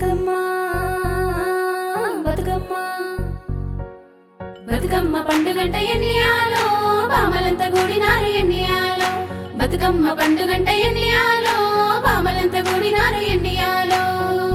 బతుకమ్మ బతుకమ్మ బతుకమ్మ పండుగంట ఎన్నియాలో బామలంత కూడినారు ఎన్నియాలో బతుకమ్మ పండుగంట ఎన్నియాలో బామలంత కూడినారు ఎన్నియాలో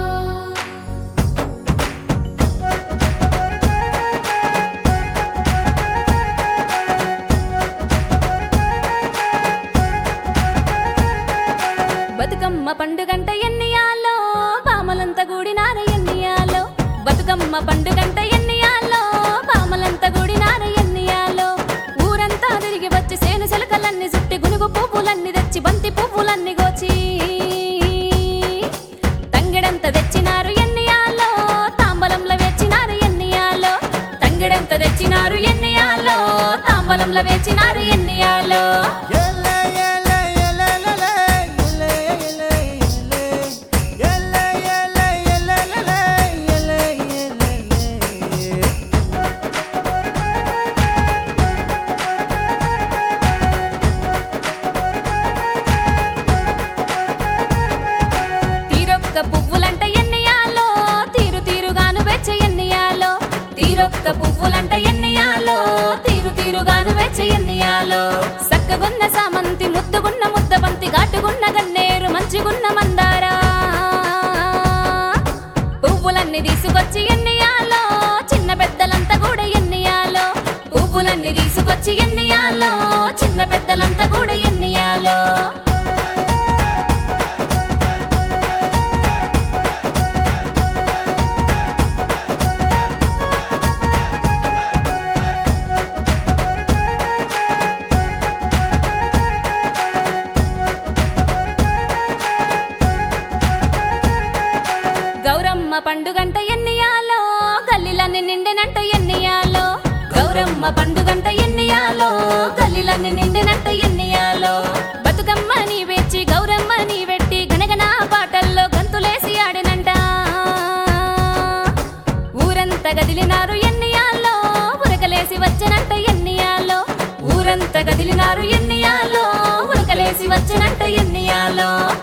బతుకమ్మ పండుగంట ఎన్నియాలో బామలంత కూడినారు ఎన్నియాలో బతుకమ్మ పండుగంట ఎన్నియాలో బామలంత కూడినారు ఎన్నియాలో ఊరంతా తిరిగి వచ్చి సేను సెలకలన్నీ చుట్టి గునుగు పువ్వులన్నీ తెచ్చి బంతి పువ్వులన్నీ గోచి తంగెడంత తెచ్చినారు ఎన్నియాలో తాంబలంలో వేచినారు ఎన్నియాలో తంగెడంత తెచ్చినారు ఎన్నియాలో తాంబలంలో వేచినారు ఎన్నియాలో తీరొక్క పువ్వులంట ఎన్నియాలో తీరు తీరుగాను వెచ్చ ఎన్నియాలో తీరొక్క పువ్వులంట ఎన్నియాలో తీరు తీరుగాను వెచ్చ ఎన్నియాలో సక్కగున్న సామంతి ముద్దుగున్న ముద్దబంతి ఘాటుగున్న గన్నేరు మంచిగున్న మందారా పువ్వులన్నీ తీసుకొచ్చి ఎన్నియాలో చిన్న పెద్దలంతా కూడా ఎన్నియాలో పువ్వులన్నీ తీసుకొచ్చి ఎన్నియాలో చిన్న పెద్దలంతా కూడా ఎన్నియాలో గౌరమ్మ పండుగంట ఎన్నియాలో గల్లీలన్నీ నిండినంట ఎన్నియాలో గౌరమ్మ పండుగంట ఎన్నియాలో గల్లీలన్నీ నిండినంట ఎన్నియాలో బతుకమ్మ నీ వెచ్చి గౌరమ్మ నీ వెట్టి గనగన పాటల్లో గంతులేసి ఆడినంట ఊరంతా గదిలినారు ఎన్నియాలో ఉరకలేసి వచ్చనంట ఎన్నియాలో ఊరంతా గదిలినారు ఎన్నియాలో ఉరకలేసి వచ్చనంట ఎన్నియాలో